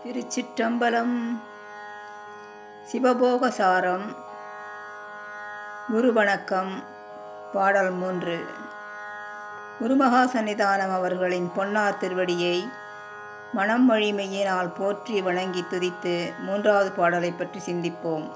திருச்சிற்றம்பலம் சிவபோகசாரம் குரு வணக்கம் பாடல் மூன்று குருமகா சன்னிதானம் அவர்களின் பொன்னார் திருவடியை மனம் வழிமையினால் போற்றி வணங்கி துதித்து மூன்றாவது பாடலை பற்றி சிந்திப்போம்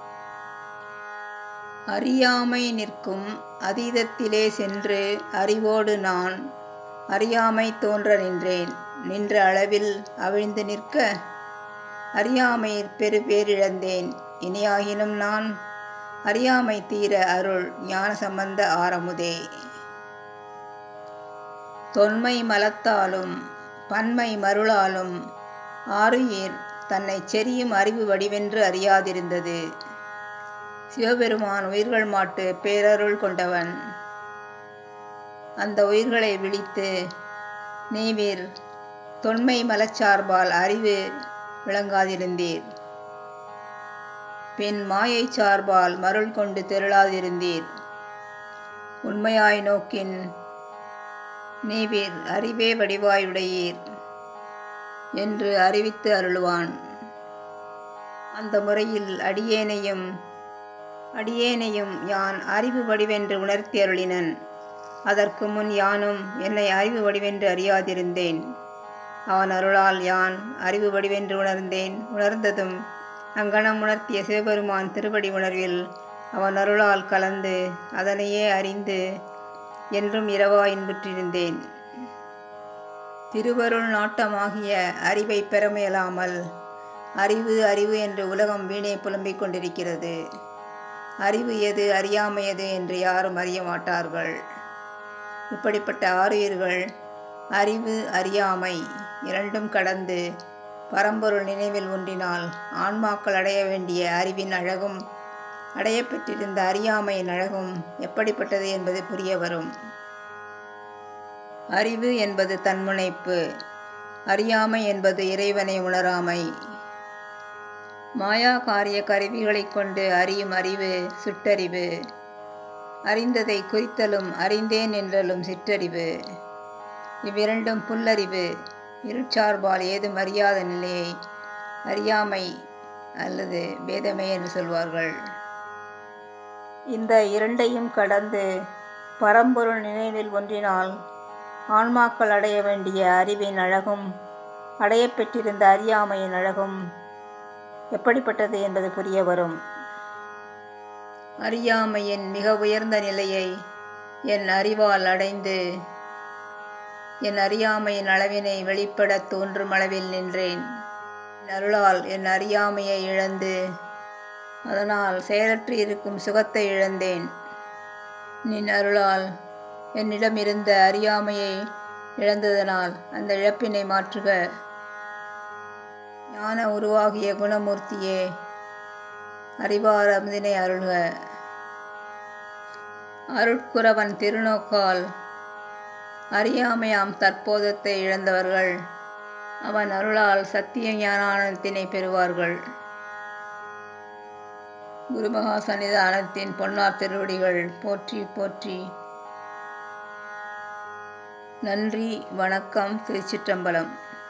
அறியாமை நிற்கும் அதீதத்திலே சென்று அறிவோடு நான் அறியாமை தோன்ற நின்றேன் நின்ற அளவில் அவிழ்ந்து நிற்க அறியாமை பெரு பேரிழந்தேன் இனியாகினும் நான் அறியாமை தீர அருள் ஞான சம்பந்த ஆரமுதே தொன்மை மலத்தாலும் பன்மை மருளாலும் ஆருயிர் தன்னை செரியும் அறிவு வடிவென்று அறியாதிருந்தது சிவபெருமான் உயிர்கள் மாட்டு பேரருள் கொண்டவன் அந்த உயிர்களை விழித்து நீவீர் தொன்மை மலச்சார்பால் அறிவு விளங்காதிருந்தீர் பின் மாயை சார்பால் மருள் கொண்டு தெருளாதிருந்தீர் உண்மையாய் நோக்கின் நீவீர் அறிவே வடிவாயுடையீர் என்று அறிவித்து அருளுவான் அந்த முறையில் அடியேனையும் அடியேனையும் யான் அறிவு வடிவென்று உணர்த்தி அருளினன் அதற்கு முன் யானும் என்னை அறிவு வடிவென்று அறியாதிருந்தேன் அவன் அருளால் யான் அறிவு வடிவென்று உணர்ந்தேன் உணர்ந்ததும் அங்கனம் உணர்த்திய சிவபெருமான் திருவடி உணர்வில் அவன் அருளால் கலந்து அதனையே அறிந்து என்றும் இரவா இன்புற்றிருந்தேன் திருவருள் நாட்டமாகிய அறிவை பெற முயலாமல் அறிவு அறிவு என்று உலகம் வீணே புலம்பிக் கொண்டிருக்கிறது அறிவு எது அறியாமை எது என்று யாரும் அறிய மாட்டார்கள் இப்படிப்பட்ட ஆறுயிர்கள் அறிவு அறியாமை இரண்டும் கடந்து பரம்பொருள் நினைவில் ஒன்றினால் ஆன்மாக்கள் அடைய வேண்டிய அறிவின் அழகும் அடையப்பெற்றிருந்த அறியாமையின் அழகும் எப்படிப்பட்டது என்பது புரிய வரும் அறிவு என்பது தன்முனைப்பு அறியாமை என்பது இறைவனை உணராமை மாயா காரிய கருவிகளைக் கொண்டு அறியும் அறிவு சுட்டறிவு அறிந்ததை குறித்தலும் அறிந்தேன் என்றலும் சிற்றறிவு இவ்விரண்டும் புல்லறிவு இருட்சார்பால் ஏதும் அறியாத நிலையை அறியாமை அல்லது பேதமை என்று சொல்வார்கள் இந்த இரண்டையும் கடந்து பரம்பொருள் நினைவில் ஒன்றினால் ஆன்மாக்கள் அடைய வேண்டிய அறிவின் அழகும் அடையப்பெற்றிருந்த அறியாமையின் அழகும் எப்படிப்பட்டது என்பது புரிய வரும் அறியாமையின் மிக உயர்ந்த நிலையை என் அறிவால் அடைந்து என் அறியாமையின் அளவினை வெளிப்பட தோன்றும் அளவில் நின்றேன் என் அருளால் என் அறியாமையை இழந்து அதனால் செயலற்று இருக்கும் சுகத்தை இழந்தேன் நின் அருளால் என்னிடம் இருந்த அறியாமையை இழந்ததனால் அந்த இழப்பினை மாற்றுக ஞான உருவாகிய குணமூர்த்தியே அறிவார் அமுதினை அருள்க அருட்குறவன் திருநோக்கால் அறியாமையாம் தற்போதத்தை இழந்தவர்கள் அவன் அருளால் சத்திய ஞானானத்தினை பெறுவார்கள் குருமகா சன்னிதானத்தின் பொன்னார் திருவடிகள் போற்றி போற்றி நன்றி வணக்கம் திருச்சிற்றம்பலம்